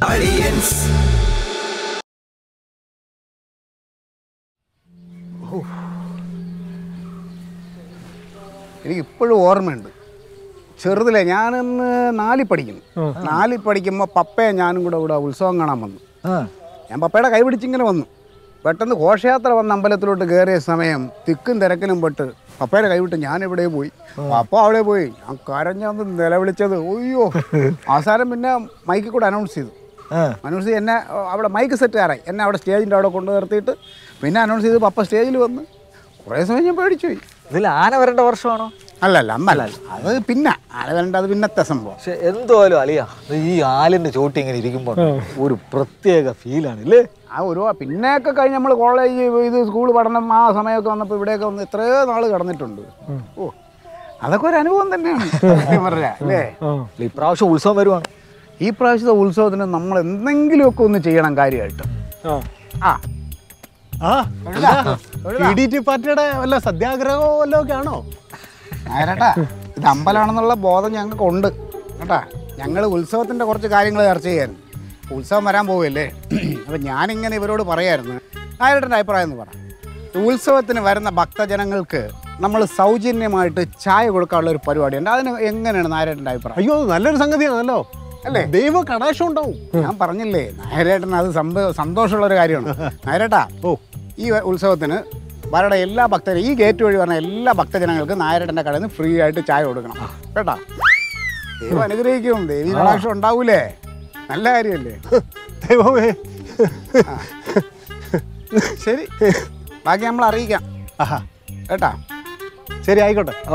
എനിക്ക് ഇപ്പോഴും ഓർമ്മയുണ്ട് ചെറുതിലെ ഞാനിന്ന് നാലിൽ പഠിക്കുന്നു നാലിൽ പഠിക്കുമ്പോൾ പപ്പയെ ഞാനും കൂടെ ഇവിടെ ഉത്സവം കാണാൻ വന്നു ഞാൻ പപ്പയുടെ കൈ പിടിച്ചിങ്ങനെ വന്നു പെട്ടെന്ന് ഘോഷയാത്ര വന്ന അമ്പലത്തിലോട്ട് കയറിയ സമയം തിക്കും തിരക്കിലും പെട്ട് പപ്പയുടെ കൈവിട്ട് ഞാൻ എവിടെ പോയി പപ്പ അവിടെ പോയി ഞാൻ കരഞ്ഞന്ന് നിലവിളിച്ചത് അയ്യോ അവസാനം പിന്നെ മൈക്കിൽ കൂടെ അനൗൺസ് ചെയ്തു അനൗൺസ് ചെയ്ത് എന്നെ അഹ് അവിടെ മൈക്ക് സെറ്റുകാരായി എന്നെ അവിടെ സ്റ്റേജിൻ്റെ അവിടെ കൊണ്ടു നിർത്തിയിട്ട് പിന്നെ അനൗൺസ് ചെയ്ത് പപ്പ സ്റ്റേജിൽ വന്ന് കുറേ സമയം ഞാൻ പേടിച്ചു പോയി ഇതിൽ ആന വരേണ്ട വർഷമാണോ അല്ലല്ല അമ്മല്ല അത് പിന്നെ ആള് വരേണ്ട അത് പിന്നത്തെ സംഭവം പക്ഷെ എന്തുവാലും അലിയ ഈ ആലിന്റെ ചോട്ടി ഇങ്ങനെ ഇരിക്കുമ്പോൾ ഒരു പ്രത്യേക ഫീലാണ് ഇല്ലേ ആ ഒരു പിന്നെയൊക്കെ കഴിഞ്ഞ് നമ്മൾ കോളേജ് ഇത് സ്കൂൾ പഠനം ആ സമയമൊക്കെ വന്നപ്പോൾ ഇവിടെയൊക്കെ വന്ന് എത്രയോ നാൾ കടന്നിട്ടുണ്ട് ഓ അതൊക്കെ ഒരു അനുഭവം തന്നെയാണ് സത്യം പറഞ്ഞാ, അല്ലേ ഈ പ്രാവശ്യം ഉത്സവം വരുവാണ് ഈ പ്രാവശ്യത്തെ ഉത്സവത്തിന് നമ്മൾ എന്തെങ്കിലുമൊക്കെ ഒന്ന് ചെയ്യണം കാര്യമായിട്ട് ആ ആ ടി ഡി ടി പാർട്ടിയുടെ വല്ല സത്യാഗ്രഹമോ വല്ലതും ഒക്കെ ആണോ നേരട്ടാ ഇത് അമ്പലമാണെന്നുള്ള ബോധം ഞങ്ങൾക്ക് ഉണ്ട് കേട്ടാ ഞങ്ങൾ ഉത്സവത്തിൻ്റെ കുറച്ച് കാര്യങ്ങൾ ചർച്ച ചെയ്യാൻ ഉത്സവം വരാൻ പോവുകയല്ലേ അപ്പം ഞാനിങ്ങനെ ഇവരോട് പറയായിരുന്നു നായരട്ടൻ്റെ അഭിപ്രായം എന്ന് പറ ഉത്സവത്തിന് വരുന്ന ഭക്തജനങ്ങൾക്ക് നമ്മൾ സൗജന്യമായിട്ട് ചായ കൊടുക്കാനുള്ള ഒരു പരിപാടിയുണ്ട് അതിന് എങ്ങനെയാണ് നായരട്ടൻ്റെ അഭിപ്രായം അയ്യോ അത് നല്ലൊരു സംഗതിയാണല്ലോ അല്ലേ? ദൈവ കടാക്ഷം ഉണ്ടാവും ഞാൻ പറഞ്ഞില്ലേ നായരേട്ടൻ അത് സംഭവ സന്തോഷമുള്ള ഒരു കാര്യമാണ് നായരേട്ടാ ഓ ഈ ഉത്സവത്തിന് വരുടെ എല്ലാ ഭക്തരും ഈ ഗേറ്റ് വഴി പറഞ്ഞ എല്ലാ ഭക്തജനങ്ങൾക്കും നായരട്ടൻ്റെ കടയിൽ നിന്ന് ഫ്രീ ആയിട്ട് ചായ കൊടുക്കണം കേട്ടാ ദൈവം അനുഗ്രഹിക്കും ദേവി കടാക്ഷം ഉണ്ടാവൂലേ നല്ല കാര്യമല്ലേ ദൈവമേ ശരി ബാക്കി നമ്മൾ അറിയിക്കാം ആഹാ കേട്ടാ ശരി ആയിക്കോട്ടെ ഓ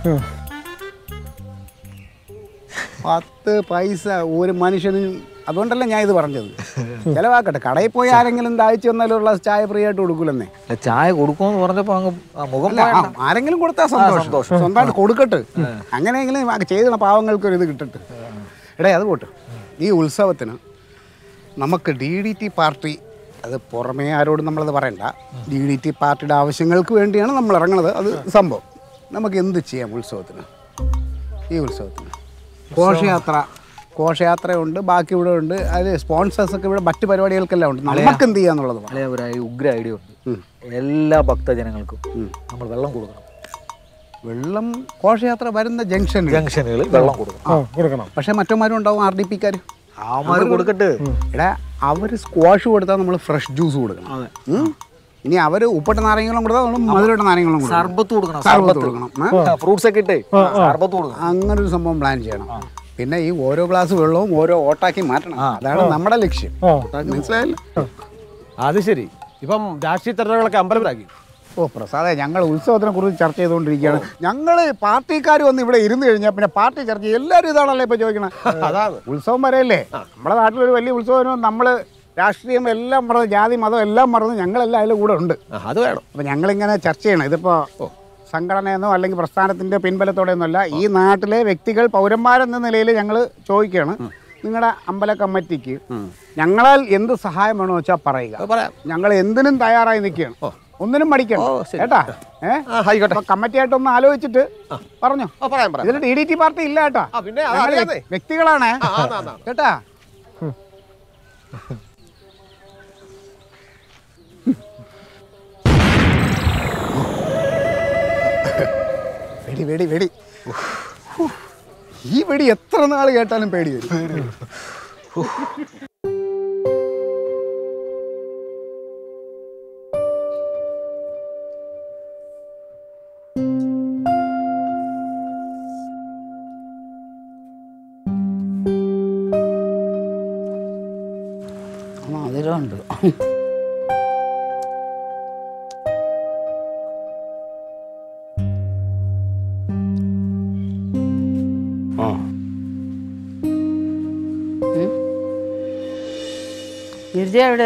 പത്ത് പൈസ ഒരു മനുഷ്യനും അതുകൊണ്ടല്ല ഞാൻ ഇത് പറഞ്ഞത് ചിലവാക്കട്ടെ കടയിൽ പോയി ആരെങ്കിലും ദാഹിച്ചു വന്നാലുള്ള ചായ ഫ്രീ ആയിട്ട് കൊടുക്കൂലെന്നേ അല്ല, ചായ കൊടുക്കുമെന്ന് പറഞ്ഞപ്പോ അങ്ങ് ആ മുഖം അല്ല ആ, പോയണ്ട. ആരെങ്കിലും കൊടുത്താൽ സന്തോഷം സ്വന്തമായിട്ട് കൊടുക്കട്ട് അങ്ങനെയെങ്കിലും ആ ചെയ്ത പാവങ്ങൾക്ക് ഒരു ഇത് കിട്ടട്ട് എടേ അത് പോട്ട് ഈ ഉത്സവത്തിന് നമുക്ക് ഡി ഡി ടി പാർട്ടി അത് പുറമേ ആരോടും നമ്മളത് പറയണ്ട ഡി ഡി ടി പാർട്ടിയുടെ ആവശ്യങ്ങൾക്ക് വേണ്ടിയാണ് നമ്മൾ ഇറങ്ങുന്നത് അത് സംഭവം നമുക്ക് എന്ത് ചെയ്യാം ഉത്സവത്തിന് ഈ ഉത്സവത്തിന് ഘോഷയാത്ര ഘോഷയാത്രയുണ്ട് ബാക്കി ഇവിടെ ഉണ്ട് അത് സ്പോൺസേഴ്സ് ഒക്കെ ഇവിടെ മറ്റു പരിപാടികൾക്കെല്ലാം ഉണ്ട് നമുക്ക് എന്ത് ചെയ്യാന്നുള്ളത് പറ. അല്ലെ ഒരു ഉഗ്ര ഐഡിയ ഉണ്ട് എല്ലാ ഭക്തജനങ്ങൾക്കും നമ്മൾ വെള്ളം കൊടുക്കണം വെള്ളം ഘോഷയാത്ര വരുന്ന ജംഗ്ഷനിൽ ജംഗ്ഷനുകളിൽ വെള്ളം കൊടുക്കണം ആ കൊടുക്കണം പക്ഷെ മറ്റന്മാരും ഉണ്ടാവും ആർ ഡി പിക്കാർ അവന്മാര് കൊടുക്കട്ടെ എടാ അവർ സ്ക്വാഷ് കൊടുത്താൽ നമ്മൾ ഫ്രഷ് ജ്യൂസ് കൊടുക്കണം ഉം? ഇനി അവർ ഉപ്പിട്ട നാരങ്ങളും കൊടുത്താൽ നമ്മൾ മധുരട്ട നാരങ്ങളും കൊടുക്കണം സർബത്ത് കൊടുക്കണം സർബത്ത് കൊടുക്കണം ഏ? ഫ്രൂട്ട്സ് ഒക്കെ ഇട്ടേ സർബത്ത് കൊടുക്കണം അങ്ങനെ ഒരു സംഭവം പ്ലാൻ ചെയ്യണം പിന്നെ ഈ ഓരോ ഗ്ലാസ് വെള്ളവും ഓരോ ഓട്ടാക്കി മാറ്റണം അതാണ് നമ്മുടെ ലക്ഷ്യം മനസ്സിലായല്ലോ അത് ശരി ഇപ്പം രാഷ്ട്രീയ തെരഞ്ഞെടുപ്പൊക്കെ അമ്പലത്തിലാക്കി ഓ പ്രസാദേ ഞങ്ങൾ ഉത്സവത്തിനെ കുറിച്ച് ചർച്ച ചെയ്തുകൊണ്ടിരിക്കുകയാണ് ഞങ്ങൾ പാർട്ടിക്കാർ വന്ന് ഇവിടെ ഇരുന്ന് കഴിഞ്ഞാൽ പിന്നെ പാർട്ടി ചർച്ച ചെയ്യും. എല്ലാവരും ഇതാണല്ലോ ഇപ്പോൾ ചോദിക്കണത് അതാണ് ഉത്സവം വരെയല്ലേ നമ്മുടെ നാട്ടിലൊരു വലിയ ഉത്സവം നമ്മൾ രാഷ്ട്രീയം എല്ലാം മറന്ന് ജാതി മതം എല്ലാം മറന്ന് ഞങ്ങളെല്ലാം അതിൽ കൂടെ ഉണ്ട് ആ, അത് വേണം അപ്പം ഞങ്ങളിങ്ങനെ ചർച്ച ചെയ്യണം ഇതിപ്പോൾ സംഘടനയെന്നോ അല്ലെങ്കിൽ പ്രസ്ഥാനത്തിൻ്റെ പിൻബലത്തോടെയൊന്നുമല്ല ഈ നാട്ടിലെ വ്യക്തികൾ പൗരന്മാരെന്ന നിലയിൽ ഞങ്ങൾ ചോദിക്കുകയാണ് നിങ്ങളുടെ അമ്പല കമ്മിറ്റിക്ക് ഞങ്ങളാൽ എന്ത് സഹായം വേണമെന്ന് വെച്ചാൽ പറയുക പറയാം ഞങ്ങൾ എന്തിനും തയ്യാറായി നിൽക്കുകയാണ് ഒന്നിനും മടിക്കണം കേട്ടാ ഏ ആ ആയിക്കോട്ടെ അപ്പൊ കമ്മിറ്റിയായിട്ടൊന്ന് ആലോചിച്ചിട്ട് പറഞ്ഞോ ആ പറയാം പറയാം ഇതിൽ ഡി ഡി ടി പാർട്ടി ഇല്ല കേട്ടാ ആ, പിന്നെ അത് ഞങ്ങൾ അറിയാതെ. വ്യക്തികളാണ് ആ, ആ, ആ, ആ. കേട്ടാ വെടി വെടി വെടി ഹൂ. ഈ വെടി എത്ര നാൾ കേട്ടാലും പേടി വരും മധുരമുണ്ട് ഗിരിജ എവിടെ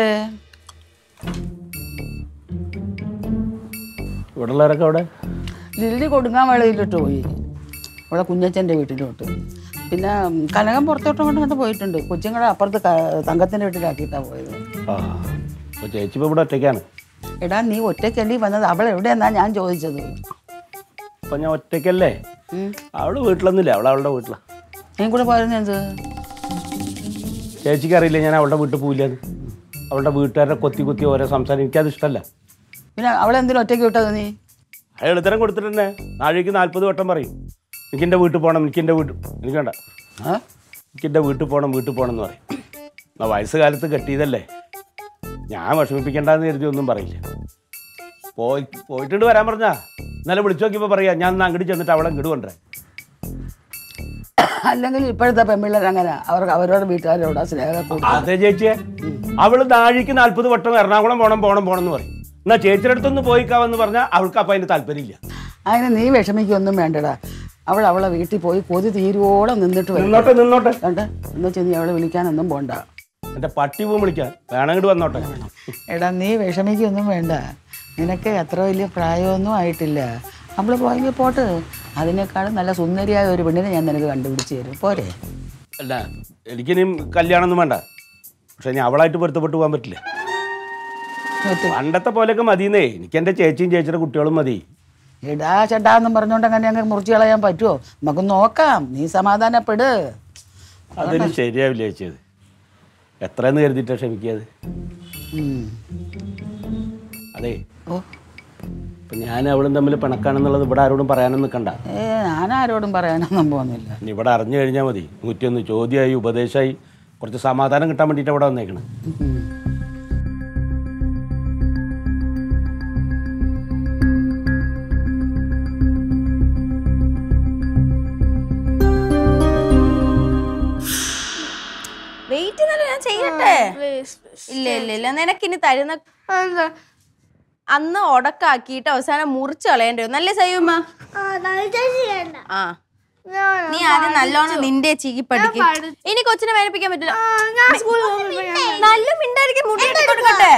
ഇവിടെ ഉള്ളവരൊക്കെ അവിടെ ലില്ലി കൊടുങ്ങാമളയിലോട്ട് പോയി ഇവിടെ കുഞ്ഞച്ചൻ്റെ വീട്ടിലോട്ട് പിന്നെ കനകം പുറത്തോട്ടും കൊണ്ട് കണ്ട് പോയിട്ടുണ്ട് കൊച്ചുങ്ങളെ അപ്പുറത്ത് ക- തങ്കത്തിൻ്റെ വീട്ടിലാക്കിയിട്ടാണ് പോയത് ആ അപ്പോൾ ചേച്ചി ഇപ്പോൾ ഇവിടെ ഒറ്റയ്ക്കാണ് എടാ നീ ഒറ്റയ്ക്കല്ലി വന്നത് അവൾ എവിടെയെന്നാ ഞാൻ ചോദിച്ചത് അപ്പം ഞാൻ ഒറ്റയ്ക്കല്ലേ ഉം. അവള് വീട്ടിലൊന്നുമില്ല അവൾ അവളുടെ വീട്ടിലാണ് നീ കൂടെ പോയിരുന്നത് എന്ത് ചേച്ചിക്ക് അറിയില്ല ഞാൻ അവളുടെ വീട്ടിൽ പോയില്ലെന്ന് അവളുടെ വീട്ടുകാരെ കൊത്തി കൊത്തി ഓരോ സംസാരം എനിക്കത് ഇഷ്ടമല്ല പിന്നെ അവളെ എന്തിനും ഒറ്റയ്ക്ക് വിട്ടത് നീ അയാൾ ഉത്തരം കൊടുത്തിട്ട് തന്നെ നാഴേക്ക് നാൽപ്പത് വട്ടം പറയും എനിക്ക് എൻ്റെ വീട്ടിൽ പോകണം എനിക്ക് എൻ്റെ വീട്ടിൽ എനിക്ക് വേണ്ട ആ എനിക്ക് എൻ്റെ വീട്ടിൽ പോകണം വീട്ടിൽ പോകണം എന്ന് പറയും എന്നാ വയസ്സുകാലത്ത് കെട്ടിയതല്ലേ ഞാൻ വിഷമിപ്പിക്കേണ്ടെന്ന് കരുതി ഒന്നും പറയില്ല പോയി പോയിട്ടുണ്ട് വരാൻ പറഞ്ഞാ ഇന്നലെ വിളിച്ചു നോക്കിയപ്പോൾ പറയാ ഞാൻ ഇന്ന് അങ്ങോട്ട് ചെന്നിട്ട് അവളെ ഇങ്ങോട്ട് കൊണ്ടുവരാം അല്ലെങ്കിൽ ഇപ്പോഴത്തെ പെൺപിള്ളേർ അങ്ങനെ അവർക്ക് അവരവരുടെ വീട്ടുകാരോട് സ്നേഹം കൂടുതൽ അതെ ചേച്ചിയെ അവള് നാഴിക്ക് നാൽപ്പത് വട്ടം എറണാകുളം പോകണം പോകണം പോകണം എന്ന് പറയും എന്നാ ചേച്ചിയുടെ അടുത്തൊന്ന് പോയിക്കാവെന്ന് പറഞ്ഞാൽ അവൾക്ക് അപ്പം അതിന് താല്പര്യമില്ല അതിന് നീ വിഷമിക്കൊന്നും വേണ്ടടാ അവൾ അവളെ വീട്ടിൽ പോയി കൊതി തീരുവോളം നിന്നിട്ട് വരും നിന്നോട്ടെ നിന്നോട്ടെ കണ്ട് എന്ന് വെച്ച് നീ അവളെ വിളിക്കാനൊന്നും പോണ്ട എൻ്റെ പട്ടി പോകും വിളിക്കാൻ വേണമെങ്കിൽ വന്നോട്ടെ എടാ നീ വിഷമിക്കൊന്നും വേണ്ട നിനക്ക് അത്ര വലിയ പ്രായമൊന്നും ആയിട്ടില്ല നമ്മൾ പോയെങ്കിൽ പോട്ട് അതിനേക്കാളും നല്ല സുന്ദരിയായ ഒരു പെണ്ണിനെ ഞാൻ നിനക്ക് കണ്ടുപിടിച്ച് തരും പോരെ അല്ല എനിക്കിനിയും കല്യാണമൊന്നും വേണ്ട പക്ഷെ ഞാൻ അവളായിട്ട് പൊരുത്തപ്പെട്ട് പോകാൻ പറ്റില്ല ഒത്തിരി. പണ്ടത്തെ പോലെയൊക്കെ മതിയെന്നേ എനിക്ക് എൻ്റെ ചേച്ചിയും ചേച്ചിയുടെ കുട്ടികളും മതി എടാ ചേട്ടാന്നും പറഞ്ഞുകൊണ്ട് അങ്ങനെ അങ്ങ് മുറിച്ച് കളയാൻ പറ്റുമോ നമുക്ക് നോക്കാം നീ സമാധാനപ്പെട് അതിന് ശരിയാവില്ല ചേച്ചിയത് എത്രയെന്ന് കരുതിയിട്ടാണ് ക്ഷമിക്കിയത് ഉം. അതെ ഓ ഇപ്പം ഞാൻ അവളും തമ്മിൽ പിണക്കാണെന്നുള്ളത് ഇവിടെ ആരോടും പറയാനൊന്നും നിൽക്കണ്ട ഏ ഞാനാരോടും പറയാനൊന്നും പോകുന്നില്ല ഇനി ഇവിടെ അറിഞ്ഞു കഴിഞ്ഞാൽ മതി നൂറ്റിയൊന്ന് ചോദ്യമായി ഉപദേശമായി കുറച്ച് സമാധാനം കിട്ടാൻ വേണ്ടിയിട്ട് ഇവിടെ വന്നേക്കണം ഉം. വെയിറ്റ് നല്ല ഞാൻ ചെയ്യട്ടെ ഇല്ല ഇല്ല ഇല്ല നിനക്കിനി തരുന്ന അന്ന് ഉടക്കാക്കിയിട്ട് അവസാനം മുറിച്ച് കളയേണ്ടി വരും നല്ല ചെയ്യുമ്മ ആ നീ ആദ്യം നല്ലോണം നിന്റെ ചീകി പഠിക്കും ഇനി കൊച്ചിനെ വേദനിപ്പിക്കാൻ പറ്റില്ല നല്ല മിണ്ടായിരിക്കും മുടി കെട്ടി കൊടുക്കട്ടെ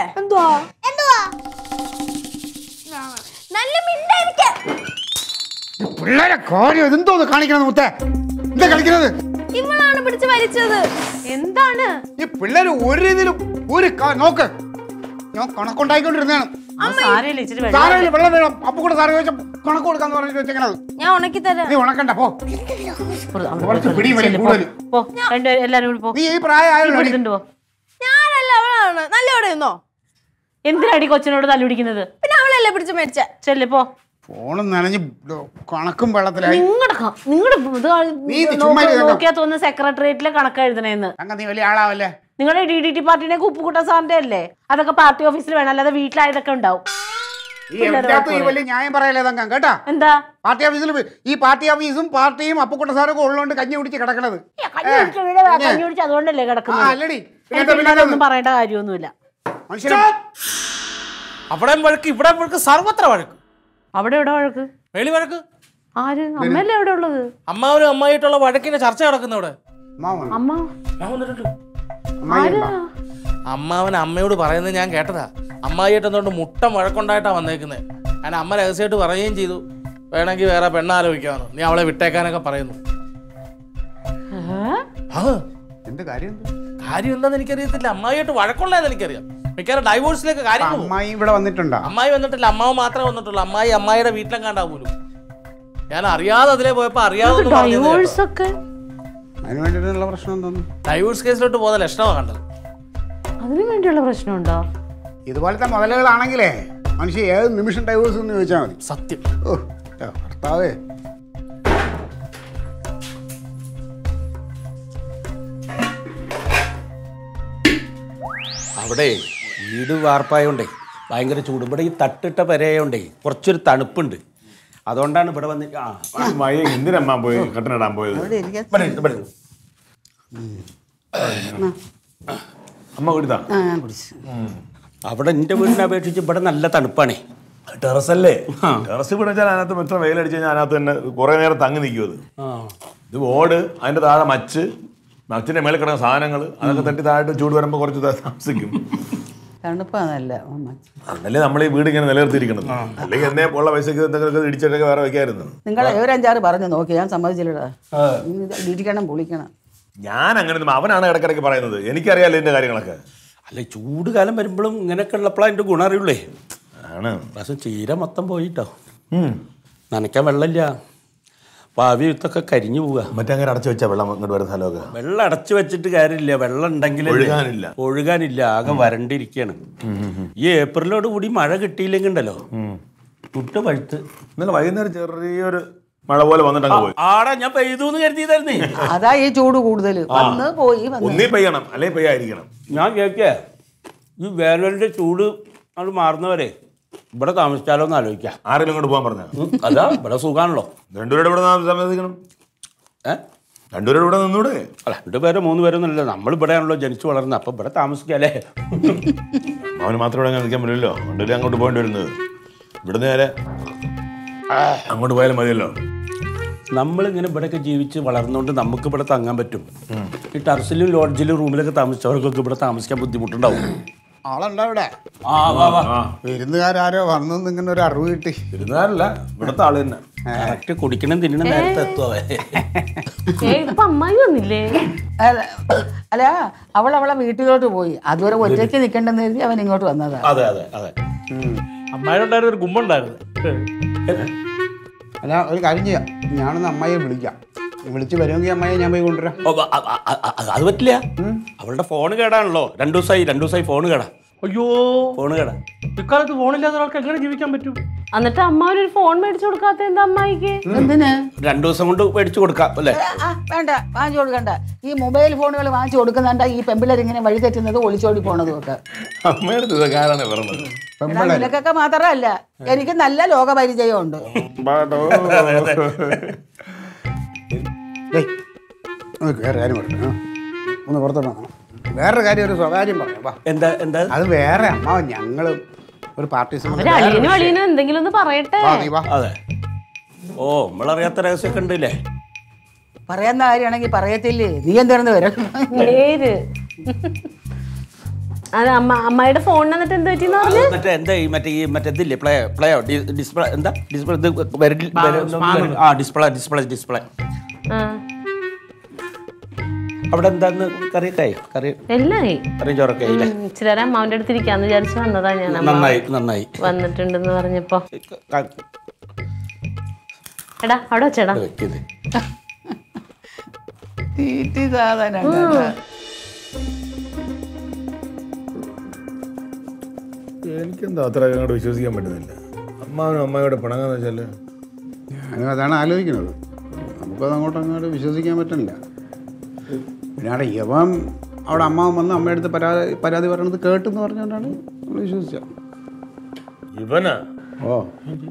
നല്ല മിണ്ടായിരിക്കാൻ പിള്ളേരെ കാര്യം ഇതെന്തോന്ന് കാണിക്കണത് മുത്തേ എന്താ കളിക്കുന്നത് ഇവളാണ് പിടിച്ച് വലിച്ചത് എന്താണ് ഈ പിള്ളേര് ഒരു രീതിയിലും ഒരു ക- നോക്ക് ഞാൻ കണക്കുണ്ടായിക്കൊണ്ടിരുന്നതാണ് സാരമില്ല വെള്ളം വേണം അപ്പൊ കൂടെ സാറ് ചോദിച്ച കണക്ക് കൊടുക്കാന്ന് പറഞ്ഞിട്ട് വെച്ചേക്കണത് ഞാൻ ഉണക്കി തരാം നീ ഉണക്കണ്ട പോ കുറച്ച് പിടി വലി കൂടുതൽ പോ രണ്ടുപേരും എല്ലാരും കൂടി പോ നീ ഈ പ്രായമായാലും എടുത്തുണ്ട് പോ ഞാനല്ല അവളാണ് നല്ല അവിടെ നിന്നോ എന്തിനാടി കൊച്ചിനോട് തല്ലുപിടിക്കുന്നത് പിന്നെ അവളല്ലേ പിടിച്ച് മേടിച്ച ചെല്ല് പോ ഫോണും നനഞ്ഞ് കണക്കും വെള്ളത്തിലായി നിങ്ങളുടെ നിങ്ങളുടെ നീ ഇത് ചുമ്മാ ഇരുന്നോ. നോക്കിയാ തോന്നുന്നു സെക്രട്ടേറിയറ്റിലെ കണക്ക് എഴുതണേന്ന് അങ്ങ നീ വലിയ ആളാവല്ലേ നിങ്ങളുടെ ഡി ഡി ടി പാർട്ടിനെ ഉപ്പുകൂട്ട സാറിന്റെ അല്ലേ അതൊക്കെ പാർട്ടി ഓഫീസിൽ വേണം അല്ലാതെ വീട്ടിലായതൊക്കെ ഉണ്ടാവും ഈ എല്ലാത്തും ഈ വലിയ ന്യായം പറയല്ലേ തങ്കം കേട്ടാ എന്താ പാർട്ടി ഓഫീസിൽ ഈ പാർട്ടി ഓഫീസും പാർട്ടിയും അപ്പുക്കുട്ട സാറൊക്കെ ഉള്ളതുകൊണ്ട് കഞ്ഞി കുടിച്ച് കിടക്കണത് കഞ്ഞി കുടിച്ച വീട് കഞ്ഞി കുടിച്ച് അതുകൊണ്ടല്ലേ ആ കിടക്കുന്നത് അല്ലടി എനിക്ക് പിന്നെ അതൊന്നും പറയേണ്ട കാര്യമൊന്നുമില്ല മനുഷ്യരെ അവിടെ വഴക്ക് ഇവിടെ വഴക്ക് സർവത്ര വഴക്ക് അവിടെ എവിടെ വഴക്ക് വെളി വഴക്ക് ആര് അമ്മയല്ലേ എവിടെ ഉള്ളത് അമ്മാവനും അമ്മായിട്ടുള്ള വഴക്കിന്റെ ചർച്ച നടക്കുന്ന ഇവിടെ മാമൻ അമ്മ ഞാൻ വന്നിട്ടുണ്ട് അമ്മായി ഉണ്ടോ? അമ്മാവൻ അമ്മയോട് പറയുന്നത് ഞാൻ കേട്ടതാ അമ്മായിട്ട് എന്തുകൊണ്ട് മുട്ടം വഴക്കുണ്ടായിട്ടാ വന്നേക്കുന്നത് ഞാൻ അമ്മ രഹസ്യമായിട്ട് പറയുകയും ചെയ്തു വേണമെങ്കിൽ വേറെ പെണ്ണാലോചിക്കാമെന്ന് നീ അവളെ വിട്ടേക്കാനൊക്കെ പറയുന്നു ആ എന്ത് കാര്യം എന്ത്? കാര്യം എന്താന്ന് എനിക്കറിയത്തില്ല അമ്മായിട്ട് വഴക്കുള്ളതെന്ന് എനിക്കറിയാം മിക്കവാറും ഡൈവോഴ്സിലേക്ക് അപ്പൊ കാര്യം പോകും അമ്മായി ഇവിടെ വന്നിട്ടുണ്ടോ അമ്മായി വന്നിട്ടില്ല അമ്മാവ് മാത്രമേ വന്നിട്ടുള്ളൂ അമ്മായി അമ്മായിയുടെ വീട്ടിലും കണ്ടാ പോലും ഞാൻ അറിയാതെ അതിലേ പോയപ്പോ അറിയാതെ ഒന്ന് പറഞ്ഞത് കേട്ടോ. ഡൈവോഴ്സ് ഒക്കെ അതിന് വേണ്ടിയിട്ടുള്ള പ്രശ്നം എന്തോന്നു ഡൈവോഴ്സ് കേസിലോട്ട് പോകുന്ന ലക്ഷണമാണ് കണ്ടത് അതിനു വേണ്ടിയുള്ള പ്രശ്നമുണ്ടോ ഇതുപോലത്തെ മുതലുകളാണെങ്കിലേ മനുഷ്യ ഏത് നിമിഷം ഡൈവേഴ്സ് എന്ന് ചോദിച്ചാൽ മതി സത്യം ഓ ന്റെ ഭർത്താവേ അവിടെ വീട് വാർപ്പായോണ്ടേ ഭയങ്കര ചൂട് ഇവിടെ ഈ തട്ടിട്ട പെരയോണ്ടേ കുറച്ചൊരു തണുപ്പുണ്ട് അതുകൊണ്ടാണ് ഇവിടെ വന്നിട്ട് ആ മഴ എന്തിനമ്മ പോയി കട്ടനിടാൻ പോയത് അവിടെ ഇരിക്കാൻ ഇവിടെ ഇരുന്ന്, ഇവിടെ ഇരുന്ന്. അമ്മ കുടിതാ ആ ഞാൻ കുടിച്ചു അവിടെ എൻ്റെ വീടിനെ അപേക്ഷിച്ച് ഇവിടെ നല്ല തണുപ്പാണേ ടെറസല്ലേ ടെറസ് പിടിച്ചാൽ അതിനകത്ത് എത്ര വെയിലടിച്ച് കഴിഞ്ഞാൽ അതിനകത്ത് തന്നെ കുറെ നേരം തങ്ങി നിൽക്കും അത് ആ ഇത് ഓട് അതിന്റെ താഴെ മച്ച് മച്ചിന്റെ മേളിൽ കിടക്കുന്ന സാധനങ്ങൾ അതൊക്കെ തട്ടി താഴെ ചൂട് വരുമ്പോൾ കുറച്ച് ത- താമസിക്കും തണുപ്പാന്നല്ല അതല്ലേ നമ്മൾ ഈ വീട് ഇങ്ങനെ നിലനിർത്തിയിരിക്കുന്നത് അല്ലെങ്കിൽ എന്നെ ഉള്ള പൈസക്ക് എന്തെങ്കിലുമൊക്കെ ഇടിച്ചിട്ടൊക്കെ വേറെ വെക്കായിരുന്നു നിങ്ങൾ ഒരു അഞ്ചാറ് പറഞ്ഞു നോക്കി ഞാൻ സമ്മതിച്ചില്ലടാ ഇത് ഇരിക്കണം പൊളിക്കണം ഞാൻ അങ്ങനെ ഒന്നും- അവനാണ് ഇടയ്ക്കിടയ്ക്ക് പറയുന്നത് എനിക്കറിയാലോ ഇതിന്റെ കാര്യങ്ങളൊക്കെ അല്ല ചൂട് കാലം വരുമ്പോഴും ഇങ്ങനെയൊക്കെ ഉള്ളപ്പോഴാണ് എൻ്റെ ഗുണം അറിയുള്ളേ ആണ് പ്രാവശ്യം ചീര മൊത്തം പോയിട്ടോ ഉം. നനയ്ക്കാൻ വെള്ളമില്ല ഭാവി വിത്തൊക്കെ കരിഞ്ഞു പോവുക മറ്റേ അങ്ങനെ അടച്ചു വെച്ചാ വെള്ളം ഇങ്ങോട്ട് വരുന്ന സ്ഥലമൊക്കെ വെള്ളം അടച്ചു വെച്ചിട്ട് കാര്യമില്ല വെള്ളം ഉണ്ടെങ്കിൽ ഒഴുകാനില്ല. ഒഴുകാനില്ല ആകെ വരണ്ടിരിക്കുകയാണ് ഈ ഏപ്രിലോട് കൂടി മഴ കിട്ടിയില്ലെങ്കിൽ ഉണ്ടല്ലോ പുട്ട് പഴുത്ത് ഇന്നലെ വൈകുന്നേരം ചെറിയൊരു മഴ പോലെ വന്നിട്ട് അങ്ങ് പോയി ആടാ ഞാൻ പെയ്തു എന്ന് കരുതിയതായിരുന്നേ അതാ ഈ ചൂട് കൂടുതൽ വന്ന് പോയി വന്ന് ഒന്നീ പെയ്യണം അല്ലെ പെയ്യായിരിക്കണം ഞാൻ കേൾക്കേ ഈ വേനലിന്റെ ചൂട് അത് മാറുന്നവരെ ഇവിടെ താമസിച്ചാലോ എന്ന് ആലോചിക്കാം ആരെങ്കിലും ഇങ്ങോട്ട് പോകാൻ പറഞ്ഞ ഉം, അതാ ഇവിടെ സുഖാണല്ലോ രണ്ടുപേരുടെ ഇവിടെ താമസിക്കണം ഏ രണ്ടുപേരുടെ ഇവിടെ നിന്നൂടെ അല്ല രണ്ട് പേരോ മൂന്ന് പേരോ ഒന്നുമില്ല നമ്മൾ ഇവിടെയാണല്ലോ ജനിച്ചു വളർന്നത് അപ്പൊ ഇവിടെ താമസിക്കാല്ലേ അവന് മാത്രം ഇവിടെ അങ്ങനെ നിൽക്കാൻ പറ്റില്ലല്ലോ ഉണ്ടെങ്കിൽ അങ്ങോട്ട് പോകേണ്ടി വരുന്നത് ഇവിടെ നേരെ അങ്ങോട്ട് പോയാലും മതിയല്ലോ നമ്മളിങ്ങനെ ഇവിടെയൊക്കെ ജീവിച്ച് വളർന്നുകൊണ്ട് നമുക്ക് ഇവിടെ തങ്ങാൻ പറ്റും ഈ ടെറസിലും ലോഡ്ജിലും റൂമിലൊക്കെ താമസിച്ചവർക്കൊക്കെ ഇവിടെ താമസിക്കാൻ ബുദ്ധിമുട്ടുണ്ടാവും ആളുണ്ടോ ഇവിടെ ആ വാ വാ വിരുന്നുകാരോ വന്നു ഇങ്ങനെ ഒരു അറിവ് കിട്ടി ഇരുന്നാലല്ല ഇവിടുത്തെ ആള് തന്നെ കറക്റ്റ് കുടിക്കണം തിന്നണം നേരത്തെ എത്തുവേ ഏ ഇതിപ്പോ അമ്മായി വന്നില്ലേ അല്ല അല്ല അവൾ അവളെ വീട്ടിലോട്ട് പോയി അതുവരെ ഒറ്റയ്ക്ക് നിൽക്കണ്ടെന്ന് കരുതി അവൻ ഇങ്ങോട്ട് വന്നതാ അതെ അതെ അതെ അമ്മായിണ്ടായിരുന്ന ഒരു ഗുമ്മുണ്ടായിരുന്നു അല്ല ഒരു കാര്യം ചെയ്യാം ഞാനൊന്ന് അമ്മായിയെ വിളിക്കാം വിളിച്ച് വരുമെങ്കിൽ അമ്മായിയെ ഞാൻ പോയി കൊണ്ടുവരാം ഓ, അ- അ- അ- അ- അത് പറ്റില്ല അവളുടെ ഫോൺ കേടാണല്ലോ രണ്ടു ദിവസമായി രണ്ടു ദിവസമായി ഫോൺ കേടാ അയ്യോ ഫോൺ കേടാ ഇക്കാലത്ത് ഫോണില്ലാത്ത ഒരാൾക്ക് എങ്ങനെ ജീവിക്കാൻ പറ്റും എന്നിട്ട് അമ്മാവന് ഒരു ഫോൺ മേടിച്ചു കൊടുക്കാത്ത എന്താ അമ്മായിക്ക് എന്തിന് രണ്ടു ദിവസം കൊണ്ട് മേടിച്ചു കൊടുക്കാം അല്ലേ ആ, ആ, വേണ്ട വാങ്ങിച്ചു കൊടുക്കണ്ട ഈ മൊബൈൽ ഫോണുകൾ വാങ്ങിച്ചു കൊടുക്കുന്നുണ്ട ഈ പെമ്പിള്ളേർ ഇങ്ങനെ വഴി തെറ്റുന്നത് ഒളിച്ചോടി പോണതും ഒക്കെ അമ്മയുടെ ഇതൊക്കെ ആരാണ് പറഞ്ഞത് എടാ, നിനക്കൊക്കെ മാത്രമല്ല എനിക്ക് നല്ല ലോകപരിചയമുണ്ട് ഡേയ്, ഒന്ന് വേറെ കാര്യം പറയട്ടെ ആ. ഒന്ന് പുറത്തോട്ട് വന്നോ. വേറൊരു കാര്യം ഒരു സ്വകാര്യം പറയാം വാ എന്താ എന്താ അത് വേറെ അമ്മ ഞങ്ങള് ഒരു പാർട്ടി ഒരു അളിയനും അളിയനും എന്തെങ്കിലും ഒന്ന് പറയട്ടെ അതെ ഓ നമ്മളറിയാത്ത രഹസ്യമൊക്കെ ഉണ്ടല്ലേ പറയാവുന്ന കാര്യമാണെങ്കിൽ പറയത്തില്ലേ നീ എന്താണെന്ന് വരും ഏത് അത് അമ്മ അമ്മായിയുടെ ഫോണിന് എന്നിട്ട് എന്ത് പറ്റിന്ന് അത് പറഞ്ഞു മറ്റേ എന്താ ഈ മറ്റേ ഈ മറ്റേ ഇതില്ലേ പ്ലേ പ്ലേയോ ഡിസ്പ്ലേ എന്താ ഡിസ്പ്ലേ ഇത് വരൽ- വരൽ- ആ ഡിസ്പ്ലേ ഡിസ്പ്ലേ ഡിസ്പ്ലേ ആ അവിടെ എന്താന്ന് കറിയൊക്കെ ആയി കറി എല്ലായി കറിയും ചോറൊക്കെ ആയില്ലേ ഇച്ചിരി നേരം അമ്മാവിന്റെ അടുത്ത് ഇരിക്കാന്ന് വിചാരിച്ചു വന്നതാ ഞാൻ അമ്മ നന്നായി നന്നായി വന്നിട്ടുണ്ടെന്ന് പറഞ്ഞപ്പോ ക- എടാ അവിടെ വെച്ചേടാ ഇത് വെക്കിയത് തീറ്റി സാധനം എനിക്കെന്താ അത്ര അങ്ങോട്ട് വിശ്വസിക്കാൻ പറ്റുന്നില്ല അമ്മാവനും അമ്മയോട് പിണങ്ങാന്ന് വെച്ചാല് ഞാനും അതാണ് ആലോചിക്കുന്നത് നമുക്കത് അങ്ങോട്ട് അങ്ങോട്ട് വിശ്വസിക്കാൻ പറ്റുന്നില്ല പിന്നെ അവിടെ യവൻ അവിടെ അമ്മാവൻ വന്ന് അമ്മയടുത്ത് പരാതി പരാതി പറയണത് കേട്ടെന്ന് പറഞ്ഞുകൊണ്ടാണ് നമ്മൾ വിശ്വസിച്ചത് ഇവനാ ഓ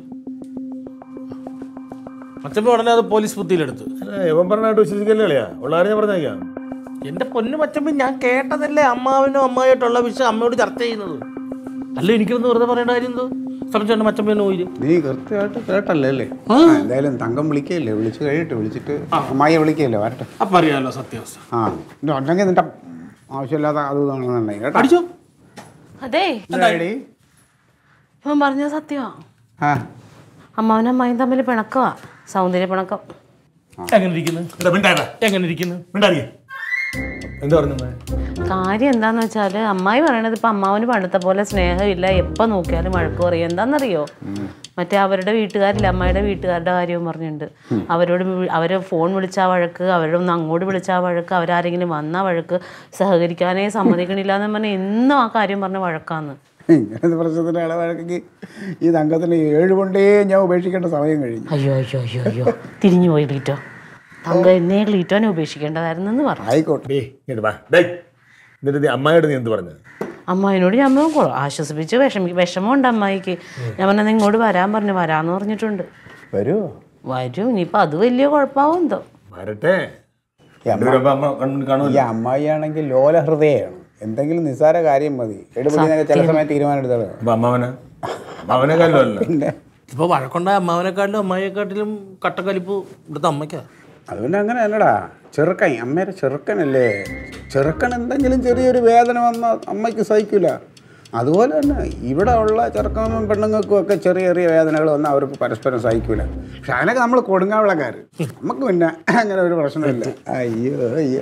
മച്ചമ്പ ഉടനെ അത് പോലീസ് ബുദ്ധിയിലെടുത്തു അല്ല ഇവൻ പറഞ്ഞായിട്ട് വിശ്വസിക്കല്ലേ കളിയാ ഉള്ളാരെ ഞാൻ പറഞ്ഞേക്കാം എന്റെ പൊന്നു മച്ചമ്പ ഞാൻ കേട്ടതല്ലേ അമ്മാവനും അമ്മായിട്ടുള്ള വിഷയം അമ്മയോട് ചർച്ച ചെയ്യുന്നത് അല്ല എനിക്കൊന്ന് വെറുതെ പറയേണ്ട കാര്യം എന്തോ സംശയം മച്ചമ്പേനെ പോയി നീ കൃത്യമായിട്ട് കേട്ടല്ലേ അല്ലേ ആ, എന്തായാലും തങ്കം വിളിക്കല്ലേ വിളിച്ച് കഴിയട്ടെ വിളിച്ചിട്ട് അമ്മായിയെ വിളിക്കല്ലേ വരട്ടെ അപ്പൊ അറിയാലോ സത്യാവസ്ഥ ആ ഇനി ഉണ്ടെങ്കിൽ നിന്റെ ആവശ്യമില്ലാത്ത അത് ഇതാണെന്നുണ്ടെങ്കിൽ കേട്ടോ അടിച്ചോ അതെ എന്താടി? ഇവൻ പറഞ്ഞ സത്യമാ ആ അമ്മാവനും അമ്മായും തമ്മിൽ പിണക്കവാ സൗന്ദര്യ പിണക്കം എങ്ങനെ ഇരിക്കുന്നു എങ്ങനെ ഇരിക്കുന്നു എന്താ പറഞ്ഞു കാര്യം എന്താന്ന് വെച്ചാല് അമ്മായി പറയണത് ഇപ്പൊ അമ്മാവന് പണ്ടത്തെ പോലെ സ്നേഹമില്ല എപ്പോ നോക്കിയാലും വഴക്ക് പറയും എന്താന്നറിയോ മറ്റേ അവരുടെ വീട്ടുകാരില്ല അമ്മായിയുടെ വീട്ടുകാരുടെ കാര്യവും പറഞ്ഞിട്ടുണ്ട് അവരോട് വി- അവരെ ഫോൺ വിളിച്ചാ വഴക്ക് അവരുടെ ഒന്ന് അങ്ങോട്ട് വിളിച്ചാ വഴക്ക് അവരാരെങ്കിലും വന്നാ വഴക്ക് സഹകരിക്കാനേ സമ്മതിക്കണില്ല എന്ന് പറഞ്ഞാൽ എന്നും ആ കാര്യം പറഞ്ഞ വഴക്കാന്ന് ഇങ്ങനത്തെ പ്രശ്നത്തിൻ്റെ ഇടവഴക്കെങ്കിൽ ഈ തങ്കത്തിന് ഏഴ് കൊണ്ടേ ഞാൻ ഉപേക്ഷിക്കേണ്ട സമയം കഴിഞ്ഞു അയ്യോ അയ്യോ അയ്യോ അയ്യോ തിരിഞ്ഞു പോയി ക്ലീറ്റോ തങ്ക എന്നേ ക്ലീറ്റോനെ ഉപേക്ഷിക്കേണ്ടതായിരുന്നെന്ന് പറഞ്ഞു ആയിക്കോട്ടെ ഡേ ഇങ്ങോട്ട് വാ ഡേ എന്നിട്ട് നീ അമ്മയോട് നീ എന്ത് പറഞ്ഞു അമ്മായിനോട് ഞാൻ കൊ- ആശ്വസിപ്പിച്ച് വിഷമി വിഷമമുണ്ട് അമ്മായിക്ക് ഞാൻ പറഞ്ഞത് ഇങ്ങോട്ട് വരാൻ പറഞ്ഞു വരാന്ന് പറഞ്ഞിട്ടുണ്ട് വരുമോ വരും ഇനിയിപ്പോൾ അത് വലിയ കുഴപ്പമാവും എന്തോ വരട്ടെ ഈ അമ്മ- രണ്ടുപേരും അമ്മ കണ്ണു ഈ കാണുമല്ലോ അമ്മായി ആണെങ്കിൽ ലോല ഹൃദയമാണ് എന്തെങ്കിലും നിസ്സാര കാര്യം മതി എടുപ്പിക്കുന്നതിന് ചില സമയത്ത് തീരുമാനം എടുത്തത് അപ്പൊ അമ്മാവനെ അമ്മാവനെക്കാളും അല്ല പിന്നെ ഇപ്പൊ വഴക്കുണ്ടായ അമ്മാവനെക്കാട്ടിലും അമ്മായിയെക്കാട്ടിലും കട്ടക്കലിപ്പ് ഇവിടുത്തെ അമ്മയ്ക്കാ അതുകൊണ്ട് അങ്ങനെ അല്ലടാ ചെറുക്കൻ അമ്മയുടെ ചെറുക്കനല്ലേ ചെറുക്കൻ എന്തെങ്കിലും ചെറിയൊരു വേദന വന്നാൽ അമ്മയ്ക്ക് സഹിക്കില്ല അതുപോലെ തന്നെ ഇവിടെ ഉള്ള ചെറുക്കനും പെണ്ണുങ്ങൾക്കും ഒക്കെ ചെറിയ ചെറിയ വേദനകൾ വന്നാൽ അവർക്ക് പരസ്പരം സഹിക്കില്ല പക്ഷെ അതിനൊക്കെ നമ്മൾ കൊടുങ്ങാവിളക്കാർ നമുക്ക് പിന്നെ അങ്ങനെ ഒരു പ്രശ്നമില്ല അയ്യോ അയ്യോ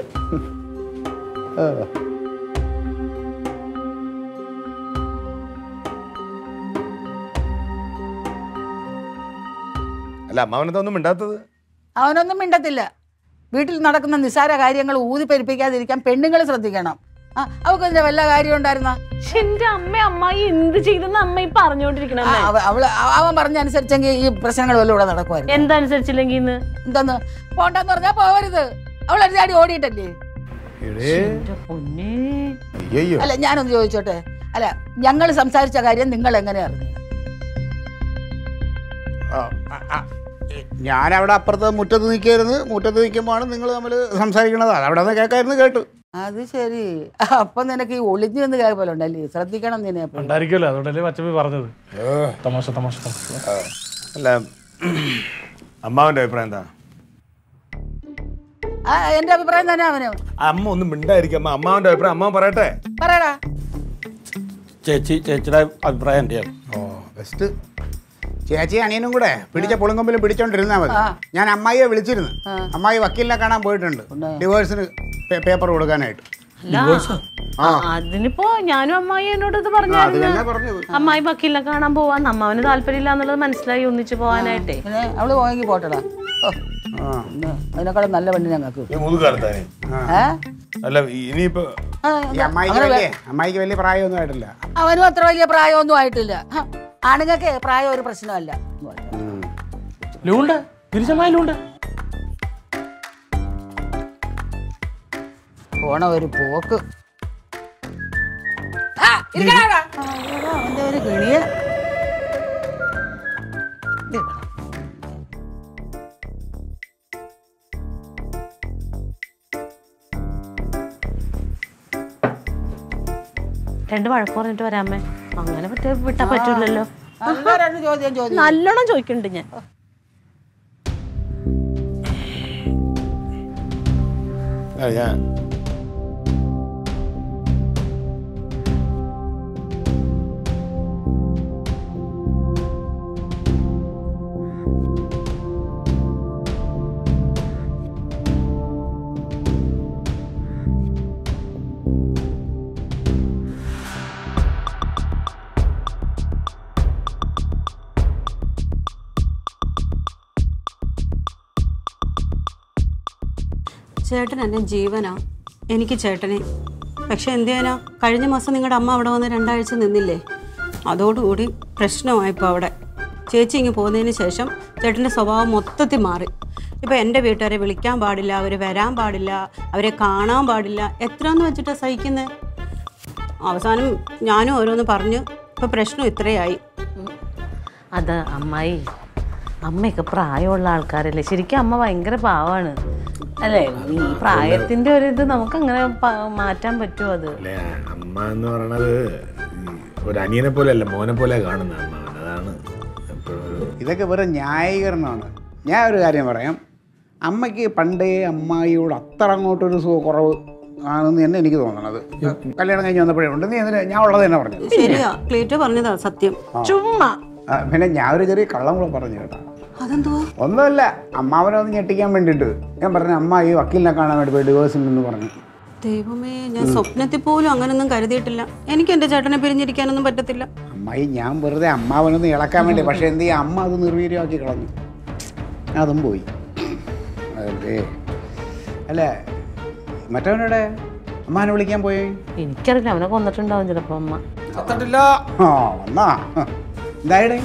ഓ അല്ല അമ്മാവനെന്താ ഒന്നും മിണ്ടാത്തത് അവനൊന്നും മിണ്ടത്തില്ല വീട്ടിൽ നടക്കുന്ന നിസ്സാര കാര്യങ്ങൾ ഊതി പെരുപ്പിക്കാതിരിക്കാൻ പെണ്ണുങ്ങൾ ശ്രദ്ധിക്കണം ആ അവൾക്ക് ഇതിന്റെ വല്ല കാര്യം ഉണ്ടായിരുന്ന ശ്ശെ, എന്റെ അമ്മ അമ്മായി എന്ത് ചെയ്തെന്ന് അമ്മ ഈ പറഞ്ഞോണ്ടിരിക്കണം അവള് അവൻ പറഞ്ഞ അനുസരിച്ചെങ്കിൽ ഈ പ്രശ്നങ്ങൾ വല്ലതും ഇവിടെ നടക്കുമായിരുന്നു എന്തനുസരിച്ചില്ലെങ്കിൽ ഇന്ന് എന്താന്ന് പോണ്ടെന്ന് പറഞ്ഞാ പോവരുത് അവൾ ഒരു ചാടി ഓടിയിട്ടല്ലേ എന്റെ പൊന്നേ അയ്യോ അല്ല ഞാനൊന്ന് ചോദിച്ചോട്ടെ അല്ല ഞങ്ങൾ സംസാരിച്ച കാര്യം നിങ്ങൾ എങ്ങനെ അറിഞ്ഞു ഞാൻ അവിടെ അപ്പുറത്ത് മുറ്റത്ത് നിൽക്കായിരുന്നു മുറ്റത്ത് നിൽക്കുമ്പോഴാണ് നിങ്ങൾ തമ്മിൽ സംസാരിക്കണത് അത് അവിടെ നിന്ന് കേൾക്കായിരുന്നു കേട്ടു അത് ശരി അപ്പൊ നിനക്ക് ഈ ഒളിഞ്ഞു നിന്ന് കേൾപ്പല്ലോ ഉണ്ടല്ലേ ശ്രദ്ധിക്കണം നിന്നെ അപ്പൊ ഉണ്ടായിരിക്കുമല്ലോ അതുകൊണ്ടല്ലേ പച്ചപ്പി പറഞ്ഞത് തമാശ തമാശ തമാശ അല്ല അമ്മാവന്റെ അഭിപ്രായം എന്താ ആ എന്റെ അഭിപ്രായം തന്നെ അവന് അമ്മ ഒന്നും മിണ്ടായിരിക്കും അമ്മ അമ്മാവന്റെ അഭിപ്രായം അമ്മാവൻ പറയട്ടെ പറയടാ ചേച്ചി ചേച്ചിയുടെ അഭിപ്രായം എന്റെയാണ് ഓ ബെസ്റ്റ് ചേച്ചി അനിയനും കൂടെ പിടിച്ച പുളുങ്കൊമ്പിലും പിടിച്ചോണ്ടിരുന്നാ മതി ഞാൻ അമ്മായിയെ വിളിച്ചിരുന്നു അമ്മായി വക്കീലിനെ കാണാൻ പോയിട്ടുണ്ട് ഡിവോഴ്സിന് പേപ്പർ കൊടുക്കാനായിട്ട് അല്ല ആ, അതിനിപ്പോ ഞാനും അമ്മായി എന്നോട് ഇത് അത് തന്നെ പറഞ്ഞായിരുന്നു പറഞ്ഞത് അമ്മായി വക്കീലിനെ കാണാൻ പോവാൻ അമ്മാവന് താല്പര്യമില്ല എന്നുള്ളത് മനസ്സിലായി ഒന്നിച്ചു പോവാനായിട്ടേ പിന്നെ അവള് പോയെങ്കിൽ പോട്ടടാ ഓ, ആ ഇന്ന് അതിനേക്കാളും നല്ല പെണ്ണ് ഞങ്ങൾക്ക് ഈ മുതുകാലത്താനെ ഏ അല്ല ഇനിയിപ്പോ ആ, ഈ അമ്മായിക്ക് വലിയ അമ്മായിക്ക് വലിയ പ്രായമൊന്നും ആയിട്ടില്ല അവനും അത്ര വലിയ പ്രായമൊന്നും ആയിട്ടില്ല ഹ, ആണുങ്ങൾക്ക് പ്രായം ഒരു പ്രശ്നമല്ല ലൂണ്ട് തിരിച്ചമ്മായി ലൂണ്ട് പോണ ഒരു പോക്ക് ആ, ഇരിക്കടാ അവിടെ. ആ, എടാ, അവന്റെ ഒരു കിണിയ രണ്ട് വഴക്ക് പറഞ്ഞിട്ട് വരാമേ അങ്ങനെ പറ്റ വിട്ടാ പറ്റൂലല്ലോ നല്ല രണ്ട് ചോദ്യം ചോദ്യം നല്ലോണം ചോദിക്കുന്നുണ്ട് ഞാൻ ആ, ഞാൻ ചേട്ടൻ എൻ്റെ ജീവനാ എനിക്ക് ചേട്ടനെ പക്ഷെ എന്ത് ചെയ്യാനാ കഴിഞ്ഞ മാസം നിങ്ങളുടെ അമ്മ അവിടെ വന്ന് രണ്ടാഴ്ച നിന്നില്ലേ അതോടുകൂടി പ്രശ്നമായിപ്പോൾ അവിടെ ചേച്ചി ഇങ്ങ് പോകുന്നതിന് ശേഷം ചേട്ടൻ്റെ സ്വഭാവം മൊത്തത്തിൽ മാറി ഇപ്പോൾ എൻ്റെ വീട്ടുകാരെ വിളിക്കാൻ പാടില്ല അവർ വരാൻ പാടില്ല അവരെ കാണാൻ പാടില്ല എത്രയെന്ന് വെച്ചിട്ടാണ് സഹിക്കുന്നത് അവസാനം ഞാനും ഓരോന്ന് പറഞ്ഞു ഇപ്പോൾ പ്രശ്നം ഇത്രയായി അത് അമ്മായി അമ്മയൊക്കെ പ്രായമുള്ള ആൾക്കാരല്ലേ ശരിക്കും അമ്മ ഭയങ്കര പാവാണ് അല്ലേ ഈ പ്രായത്തിന്റെ ഒരു ഇത് നമുക്ക് അങ്ങനെ മാറ്റാൻ പറ്റുമോ അത് അല്ലേ അമ്മ എന്ന് പറയണത് ഒരു അനിയനെ പോലെ അല്ല മോനെ പോലെ കാണുന്ന അമ്മ അതാണ് എപ്പോഴും ഒരു ഇതൊക്കെ വെറും ന്യായീകരണമാണ് ഞാൻ ഒരു കാര്യം പറയാം അമ്മയ്ക്ക് പണ്ടേ അമ്മായിയോട് അത്ര അങ്ങോട്ടൊരു സുഖ കുറവ് ആണെന്ന് തന്നെ എനിക്ക് തോന്നണത് കല്യാണം കഴിഞ്ഞ് വന്നപ്പോഴേ ഉണ്ട് നീ എന്തിനാ ഞാൻ ഉള്ളത് തന്നെ പറഞ്ഞു ശരിയാ ക്ലീറ്റോ പറഞ്ഞതാ സത്യം ചുമ്മാ ആ, പിന്നെ ഞാൻ ഒരു ചെറിയ കള്ളം കൂടെ പറഞ്ഞു കേട്ടാ അതെന്തുവാ ഒന്നുമല്ല അമ്മാവനെ ഒന്ന് ഞെട്ടിക്കാൻ വേണ്ടിയിട്ട് ഞാൻ പറഞ്ഞു അമ്മ ഈ വക്കീലിനെ കാണാൻ വേണ്ടി പോയി ഡിവോഴ്സ് ഉണ്ടെന്ന് പറഞ്ഞു ദൈവമേ ഞാൻ സ്വപ്നത്തിൽ പോലും അങ്ങനൊന്നും കരുതിയിട്ടില്ല എനിക്ക് എൻ്റെ ചേട്ടനെ പിരിഞ്ഞിരിക്കാനൊന്നും പറ്റത്തില്ല അമ്മായി ഞാൻ വെറുതെ അമ്മാവനൊന്ന് ഇളക്കാൻ വേണ്ടി പക്ഷെ എന്ത് ചെയ്യാം അമ്മ അത് നിർവീര്യമാക്കി കളഞ്ഞു അതും പോയി അതെ അല്ല മറ്റവനോടെ അമ്മാനെ വിളിക്കാൻ പോയി എനിക്കറിയില്ല അവനെ കൊന്നിട്ടുണ്ടാവും ചിലപ്പോ അമ്മ സത്തട്ടില്ല ആ വന്നാ എന്തായടേ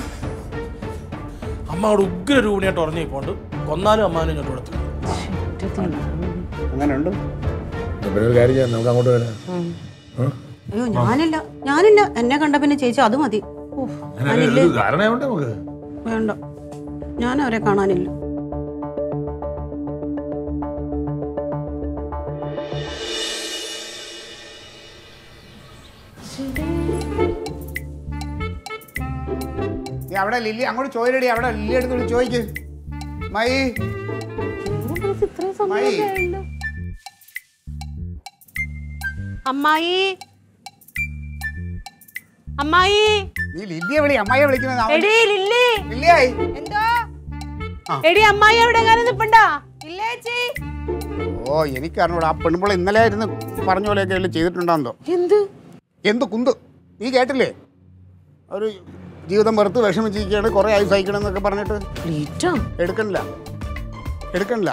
അമ്മ അവിടെ ഉഗ്ര രൂപണിയായിട്ട് ഉറങ്ങിക്കൊണ്ട് കൊന്നാലും അമ്മാനും ഇങ്ങോട്ട് കൊടുത്തു അങ്ങനെ ഉണ്ട് പിന്നെ ഒരു കാര്യം ചെയ്യാം നമുക്ക് അങ്ങോട്ട് വരാം അയ്യോ ഞാനില്ല ഞാനില്ല എന്നെ കണ്ട പിന്നെ ചേച്ചി അത് മതി ഉഫ്, ഞാനില്ലേ കാരണമുണ്ട് നമുക്ക് വേണ്ട ഞാൻ അവരെ കാണാനില്ല നീ അവിടെ ലില്ലി അങ്ങോട്ട് ചോദിരടി അവിടെ ലില്ലി എടുത്ത് വിളിച്ച് ചോദിക്ക് മൈ മൈ അമ്മായി അമ്മായി നീ ലില്ലിയെ വിളി അമ്മായിയെ വിളിക്കുന്നത് അവൻ- എടി ലില്ലി ലില്ലിയായി എന്തോ എടി അമ്മായി എവിടെ എങ്ങാനും നിപ്പണ്ടാ ഇല്ലേച്ചി ഓ എനിക്കറിഞ്ഞൂടാ ആ പെൺപിള്ള ഇന്നലെ ആയിരുന്നു പറഞ്ഞ പോലെയൊക്കെ എല്ലാം ചെയ്തിട്ടുണ്ടാന്തോ എന്ത് എന്ത് കുന്ത് നീ കേട്ടില്ലേ ഒരു ജീവിതം വെറുത്ത് വിഷമിച്ചിരിക്കുകയാണ് കുറേ ആയി സഹിക്കണം എന്നൊക്കെ പറഞ്ഞിട്ട് പ്ലീറ്റോ എടുക്കണില്ല എടുക്കണില്ല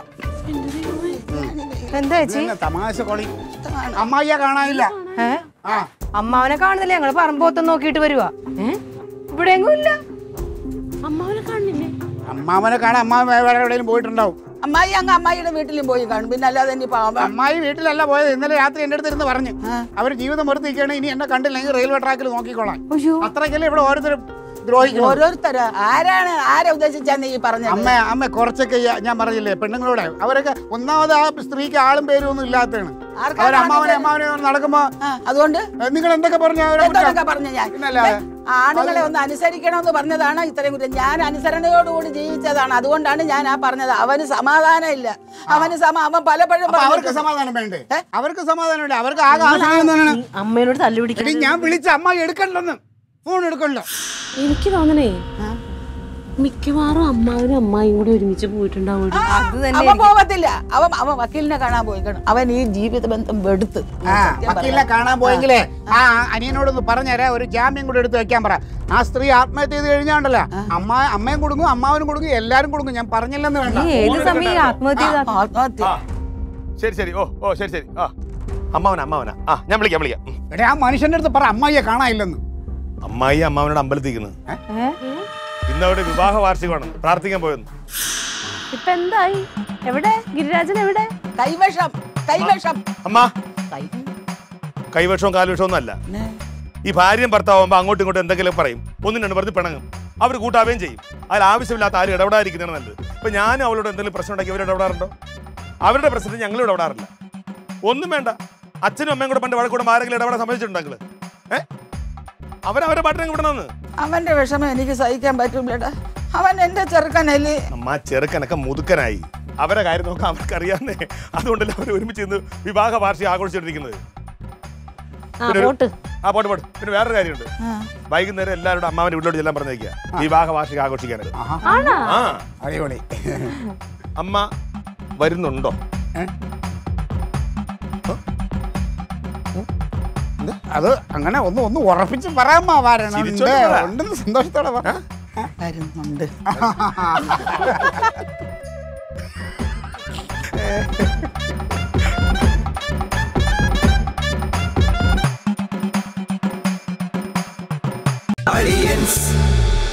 എന്താ ചേച്ചി ഇതന്നെ തമാശ കൊളി അമ്മായിയെ കാണാനില്ല ഏ ആ അമ്മാവനെ കാണുന്നില്ല ഞങ്ങള് പറമ്പോത്തം നോക്കിയിട്ട് വരുവാ ഏ ഇവിടെ എങ്ങും ഇല്ല അമ്മാവനെ കാണുന്നില്ലേ അമ്മാവനെ കാണാൻ അമ്മാവൻ വേറെ എവിടെയെങ്കിലും പോയിട്ടുണ്ടാവും അമ്മായി അങ്ങ് അമ്മായിയുടെ വീട്ടിലും പോയി കാണും പിന്നെ അല്ലാതെ ഇനി പാവം അമ്മായി വീട്ടിലല്ല പോയത് ഇന്നലെ രാത്രി എന്റെ അടുത്ത് ഇരുന്ന് പറഞ്ഞു അവർ ജീവിതം വെറുതെ നിൽക്കുകയാണ് ഇനി എന്നെ കണ്ടില്ലെങ്കിൽ റെയിൽവേ ട്രാക്കിൽ നോക്കിക്കോളാം അത്രയ്ക്കല്ലേ ഇവിടെ ഓരോരുത്തരും ദ്രോഹിക്കണം ഓരോരുത്തര് ആരാണ് ആരെ ഉദ്ദേശിച്ചാ നീ പറഞ്ഞത് അമ്മ അമ്മ കുറച്ചൊക്കെ ഈ- ഞാൻ പറഞ്ഞില്ലേ പെണ്ണുങ്ങളോടെ അവരൊക്കെ ഒന്നാമത് ആ സ്ത്രീക്ക് ആളും പേരും ഒന്നും ഇല്ലാത്തതാണ് ആർക്കാണ് അവർ അമ്മാവനെ ആളും അമ്മാവനെ നടക്കുമ്പോ ആ, അതുകൊണ്ട് നിങ്ങൾ എന്തൊക്കെ പറഞ്ഞു അവരെ എന്തൊക്കെ കുറിച്ച്? പറഞ്ഞു ഞാൻ പിന്നല്ലാതെ. ഏ, ആണുങ്ങളെ ഒന്ന് അനുസരിക്കണമെന്ന് പറഞ്ഞതാണ് ഇത്രയും കുറ്റം ഞാൻ അനുസരണയോടുകൂടി ജീവിച്ചതാണ് അതുകൊണ്ടാണ് ഞാൻ ആ പറഞ്ഞത് അവന് സമാധാനം ഇല്ല അവന് സമ അവൻ പലപ്പോഴും അപ്പൊ അവർക്ക് പറഞ്ഞിട്ടുണ്ട്. സമാധാനം വേണ്ടേ അവർക്ക് സമാധാനം വേണ്ടേ അവർക്ക് ആകെ ആശ്രയം എന്താണ്? അമ്മേനോട് തല്ലുപിടിക്കാൻ എടി ഞാൻ വിളിച്ച അമ്മ എടുക്കണ്ടെന്ന് ഫോൺ എടുക്കണ്ട എനിക്ക് തോന്നണേ മിക്കവാറും അമ്മാവനും അമ്മായിയും കൂടി ഒരുമിച്ച് പോയിട്ടുണ്ടാവും ആ, അവൻ പോകത്തില്ല അവൻ അവൻ വക്കീലിനെ കാണാൻ പോയി കാണും. അവൻ ഈ ജീവിത ബന്ധം വെടുത്ത് ആ വക്കീലിനെ കാണാൻ പോയെങ്കിലേ ആ അനിയനോടൊന്ന് പറഞ്ഞുതരാ ഒരു ജാമ്യം കൂടെ എടുത്ത് വെക്കാൻ പറ ആ സ്ത്രീ ആത്മഹത്യ ചെയ്ത് കഴിഞ്ഞാണ്ടല്ലോ അമ്മ അമ്മയും കൊടുക്കും അമ്മാവനും കൊടുക്കും എല്ലാരും കൊടുക്കും ഞാൻ പറഞ്ഞില്ലെന്ന് വേണ്ട നീ ഏത് സമയം ഈ ആത്മഹത്യ ചെയ്ത ആത്മഹത്യ ആ ശരി ശരി ഓ ഓ ശരി ശരി ആ അമ്മാവനാ അമ്മാവനാ ആ ഞാൻ വിളിക്കാം വിളിക്കാം ഉം. എടേ ആ മനുഷ്യന്റെ അടുത്ത് പറ അമ്മായിയെ കാണാനില്ലെന്ന് അമ്മായി അമ്മാവനോട് അമ്പലത്തിക്കുന്നു ഇന്ന് അവിടെ വിവാഹ വാർഷികമാണ് പ്രാർത്ഥിക്കാൻ പോയെന്ന് ഇപ്പൊ എന്തായി എവിടെ ഗിരിരാജൻ എവിടെ കൈവശം കൈവശം അമ്മ കൈവശവും കാൽവശവും ഒന്നും അല്ല ഈ ഭാര്യയും ഭർത്താവുമ്പോ അങ്ങോട്ടും ഇങ്ങോട്ടും എന്തെങ്കിലും പറയും ഒന്നും രണ്ട് പറഞ്ഞ് പിണങ്ങും അവർ കൂട്ടാവുകയും ചെയ്യും അതിൽ ആവശ്യമില്ലാത്ത ആരും ഇടപെടാതിരിക്കുന്നതാണ് നല്ലത് ഇപ്പൊ ഞാൻ അവളോട് എന്തെങ്കിലും പ്രശ്നം ഉണ്ടാക്കി ഇവർ ഇടപെടാറുണ്ടോ അവരുടെ പ്രശ്നത്തിൽ ഞങ്ങൾ ഇടപെടാറില്ല ഒന്നും വേണ്ട അച്ഛനും അമ്മയും കൂടെ പണ്ട് വഴക്കൂടെ ആരെങ്കിലും ഇടപെടാൻ സമ്മതിച്ചിട്ടുണ്ടെങ്കിൽ ഏ അവരവരുടെ പാട്ടിനെ വിടണമെന്ന് അവന്റെ വിഷമം എനിക്ക് സഹിക്കാൻ പറ്റൂലടാ അവൻ എന്റെ ചെറുക്കനല്ലേ അമ്മ ചെറുക്കനൊക്കെ മുതുക്കനായി അവരെ കാര്യം നോക്കാൻ അവർക്ക് അറിയാന്നേ അതുകൊണ്ടല്ലേ അവർ ഒരുമിച്ച് ഇന്ന് വിവാഹ വാർഷികം ആഘോഷിച്ചിട്ടിരിക്കുന്നത് ആ പിന്നെ ഒരു- പോട്ട് ആ പോട്ട് പോട്ട് പിന്നെ വേറൊരു കാര്യമുണ്ട് വൈകുന്നേരം എല്ലാവരോടും അമ്മാവന്റെ വീട്ടിലോട്ട് ചെല്ലാൻ പറഞ്ഞേക്കുക വിവാഹ വാർഷികം ആഘോഷിക്കാനായിട്ട് ആണോ ആ അടിപൊളി അമ്മ വരുന്നുണ്ടോ അത് അങ്ങനെ ഒന്ന് ഒന്ന് ഉറപ്പിച്ച് പറയാമ്മ വരണം ചിരിച്ചോണ്ട് പറ. ഉണ്ടെന്ന് സന്തോഷത്തോടെ പറ വരുന്നുണ്ട് Audience.